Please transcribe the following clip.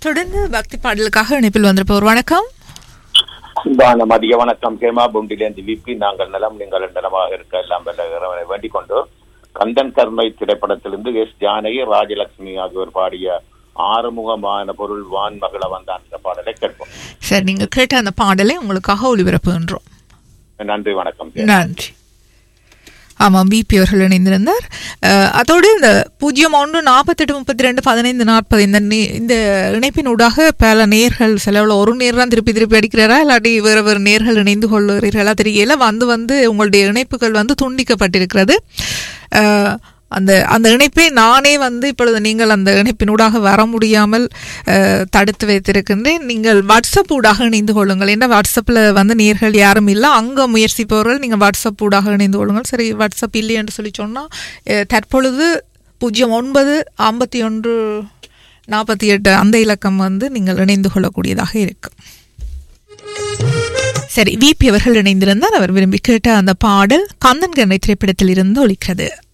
தொடர்ந்து பக்தி பாடலுக்காக இணைப்பில் வந்திருப்பவர் வணக்கம் அன்பான மதிய வணக்கம் கேமா பூண்டிலேந்து விபி நாங்கள் நலம் நீங்கள் நலமாக இருக்க எல்லாம் வல்ல இறைவனை வேண்டிக் கொண்டு கந்தன் கருணை திரைப்படத்திலிருந்து எஸ் ஜானகி ராஜலட்சுமி ஆகியோர் பாடிய ஆறுமுகமான பொருள் வான் மகள வந்தான் என்ற பாடலை கேட்போம் சரி நீங்க கேட்ட அந்த பாடலை உங்களுக்காக ஒளிபரப்புகின்றோம் நன்றி வணக்கம் நன்றி ஆமாம் பிபி அவர்கள் இணைந்திருந்தார் அஹ், அதோடு இந்த பூஜ்ஜியம் ஒன்று நாற்பத்தெட்டு முப்பத்தி ரெண்டு பதினைந்து நாற்பது இந்த நே- இந்த இணைப்பின் ஊடாக பல நேர்கள் செலவில் ஒரு நேர் தான் திருப்பி திருப்பி அடிக்கிறாரா இல்லாட்டி வேறு வேறு நேர்கள் இணைந்து கொள்கிறீர்களா தெரியல வந்து வந்து உங்களுடைய இணைப்புகள் வந்து துண்டிக்கப்பட்டிருக்கிறது அஹ், அந்த அந்த இணைப்பை நானே வந்து இப்பொழுது நீங்கள் அந்த இணைப்பினூடாக வர முடியாமல் அஹ், தடுத்து வைத்திருக்கின்றேன் நீங்கள் வாட்ஸ்அப் ஊடாக இணைந்து கொள்ளுங்கள் ஏன்னா வாட்ஸ்அப்பில் வந்து நேர்கள் யாரும் இல்லை அங்கே முயற்சிப்பவர்கள் நீங்கள் வாட்ஸ்அப் ஊடாக இணைந்து கொள்ளுங்கள் சரி வாட்ஸ்அப் இல்லை என்று சொல்லி சொன்னால் தற்பொழுது பூஜ்ஜியம் ஒன்பது ஐம்பத்தி ஒன்று நாற்பத்தி எட்டு அந்த இலக்கம் வந்து நீங்கள் இணைந்து கொள்ளக்கூடியதாக இருக்கும் சரி விபி அவர்கள் இணைந்திருந்தார் அவர் விரும்பி கேட்ட அந்த பாடல் கந்தன் கண்ணை திரைப்படத்தில் இருந்து ஒலிக்கிறது